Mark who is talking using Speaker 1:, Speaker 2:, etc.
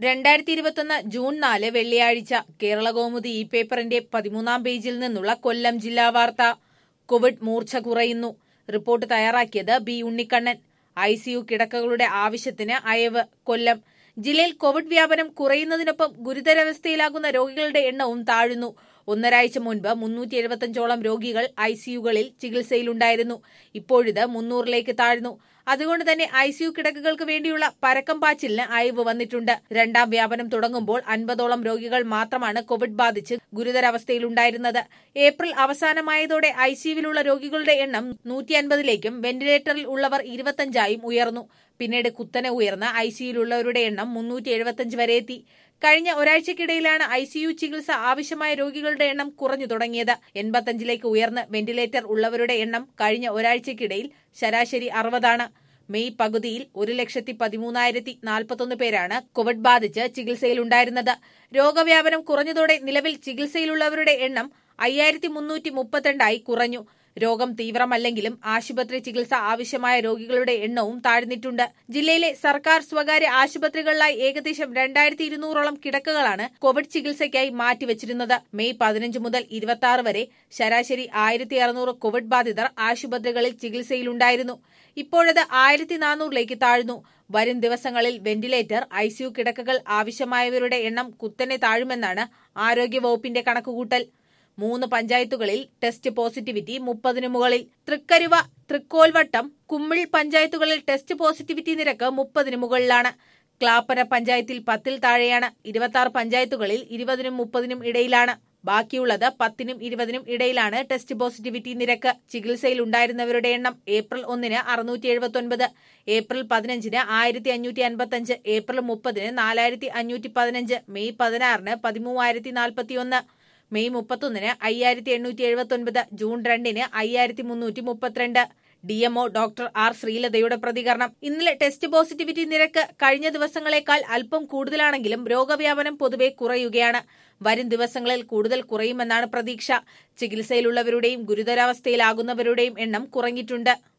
Speaker 1: രണ്ടായിരത്തി ഇരുപത്തൊന്ന് ജൂൺ നാല് വെള്ളിയാഴ്ച കേരള കൗമുദി ഇ പേപ്പറിന്റെ പതിമൂന്നാം പേജിൽ നിന്നുള്ള കൊല്ലം ജില്ലാ വാർത്ത കോവിഡ് മൂർച്ച കുറയുന്നു റിപ്പോർട്ട് തയ്യാറാക്കിയത് ബി ഉണ്ണിക്കണ്ണൻ ഐ സിയു കിടക്കകളുടെ ആവശ്യത്തിന് അയവ് കൊല്ലം ജില്ലയിൽ കോവിഡ് വ്യാപനം കുറയുന്നതിനൊപ്പം ഗുരുതരാവസ്ഥയിലാകുന്ന രോഗികളുടെ എണ്ണവും താഴുന്നു ഒന്നരാഴ്ച മുൻപ് മുന്നൂറ്റി എഴുപത്തഞ്ചോളം രോഗികൾ ഐ സിയുകളിൽ ചികിത്സയിലുണ്ടായിരുന്നു ഇപ്പോഴിത് മുന്നൂറിലേക്ക് താഴ്ന്നു അതുകൊണ്ട് തന്നെ ഐ സിയു കിടക്കകൾക്ക് വേണ്ടിയുള്ള പരക്കം പാച്ചിലിന് അയവ് വന്നിട്ടുണ്ട് രണ്ടാം വ്യാപനം തുടങ്ങുമ്പോൾ അൻപതോളം രോഗികൾ മാത്രമാണ് കോവിഡ് ബാധിച്ച് ഗുരുതരാവസ്ഥയിലുണ്ടായിരുന്നത് ഏപ്രിൽ അവസാനമായതോടെ ഐ സിയുവിലുള്ള രോഗികളുടെ എണ്ണം നൂറ്റി അൻപതിലേക്കും വെന്റിലേറ്ററിൽ ഉള്ളവർ ഇരുപത്തഞ്ചായും ഉയർന്നു പിന്നീട് കുത്തനെ ഉയർന്ന ഐ സിയുലുള്ളവരുടെ എണ്ണം മുന്നൂറ്റി എഴുപത്തഞ്ച് വരെ എത്തി കഴിഞ്ഞ ഒരാഴ്ചക്കിടയിലാണ് ഐ സിയു ചികിത്സ ആവശ്യമായ രോഗികളുടെ എണ്ണം കുറഞ്ഞു തുടങ്ങിയത് എൺപത്തഞ്ചിലേക്ക് ഉയർന്ന് വെന്റിലേറ്റർ ഉള്ളവരുടെ എണ്ണം കഴിഞ്ഞ ഒരാഴ്ചക്കിടയിൽ ശരാശരി അറുപതാണ് മെയ് പകുതിയിൽ ഒരു ലക്ഷത്തി പതിമൂന്നായിരത്തി നാൽപ്പത്തൊന്ന് പേരാണ് കോവിഡ് ബാധിച്ച് ചികിത്സയിലുണ്ടായിരുന്നത് രോഗവ്യാപനം കുറഞ്ഞതോടെ നിലവിൽ ചികിത്സയിലുള്ളവരുടെ എണ്ണം അയ്യായിരത്തി മുന്നൂറ്റി മുപ്പത്തിരണ്ടായി കുറഞ്ഞു രോഗം തീവ്രമല്ലെങ്കിലും ആശുപത്രി ചികിത്സ ആവശ്യമായ രോഗികളുടെ എണ്ണവും താഴ്ന്നിട്ടുണ്ട് ജില്ലയിലെ സർക്കാർ സ്വകാര്യ ആശുപത്രികളിലായി ഏകദേശം രണ്ടായിരത്തി ഇരുന്നൂറോളം കിടക്കകളാണ് കോവിഡ് ചികിത്സയ്ക്കായി മാറ്റിവച്ചിരുന്നത് മെയ് പതിനഞ്ച് മുതൽ ഇരുപത്തി ആറ് വരെ ശരാശരി ആയിരത്തി അറുന്നൂറ് കോവിഡ് ബാധിതർ ആശുപത്രികളിൽ ചികിത്സയിലുണ്ടായിരുന്നു ഇപ്പോഴത് ആയിരത്തി നാനൂറിലേക്ക് താഴ്ന്നു വരും ദിവസങ്ങളിൽ വെന്റിലേറ്റർ ഐസിയു കിടക്കകൾ ആവശ്യമായവരുടെ എണ്ണം കുത്തനെ താഴുമെന്നാണ് ആരോഗ്യവകുപ്പിന്റെ കണക്കുകൂട്ടൽ മൂന്ന് പഞ്ചായത്തുകളിൽ ടെസ്റ്റ് പോസിറ്റിവിറ്റി മുപ്പതിനു മുകളിൽ തൃക്കരുവ തൃക്കോൽവട്ടം കുമ്മിൾ പഞ്ചായത്തുകളിൽ ടെസ്റ്റ് പോസിറ്റിവിറ്റി നിരക്ക് മുപ്പതിനു മുകളിലാണ് ക്ലാപ്പന പഞ്ചായത്തിൽ പത്തിൽ താഴെയാണ് ഇരുപത്തി പഞ്ചായത്തുകളിൽ ഇരുപതിനും മുപ്പതിനും ഇടയിലാണ് ബാക്കിയുള്ളത് പത്തിനും ഇരുപതിനും ഇടയിലാണ് ടെസ്റ്റ് പോസിറ്റിവിറ്റി നിരക്ക് ചികിത്സയിൽ ഉണ്ടായിരുന്നവരുടെ എണ്ണം ഏപ്രിൽ ഒന്നിന് അറുന്നൂറ്റി എഴുപത്തൊൻപത് ഏപ്രിൽ പതിനഞ്ചിന് ആയിരത്തി അഞ്ഞൂറ്റി അൻപത്തഞ്ച് ഏപ്രിൽ മുപ്പതിന് നാലായിരത്തി അഞ്ഞൂറ്റി പതിനഞ്ച് മെയ് പതിനാറിന് പതിമൂവായിരത്തി നാൽപ്പത്തിയൊന്ന് മെയ് മുപ്പത്തൊന്നിന് അയ്യായിരത്തി എണ്ണൂറ്റി എഴുപത്തൊൻപത് ജൂൺ രണ്ടിന് അയ്യായിരത്തി മുന്നൂറ്റി മുപ്പത്തിരണ്ട് ഡിഎംഒ ഡോക്ടർ ആർ ശ്രീലതയുടെ പ്രതികരണം ഇന്നലെ ടെസ്റ്റ് പോസിറ്റിവിറ്റി നിരക്ക് കഴിഞ്ഞ ദിവസങ്ങളെക്കാൾ അല്പം കൂടുതലാണെങ്കിലും രോഗവ്യാപനം പൊതുവെ കുറയുകയാണ് വരും ദിവസങ്ങളിൽ കൂടുതൽ കുറയുമെന്നാണ് പ്രതീക്ഷ ചികിത്സയിലുള്ളവരുടെയും ഗുരുതരാവസ്ഥയിലാകുന്നവരുടെയും എണ്ണം കുറഞ്ഞിട്ടുണ്ട്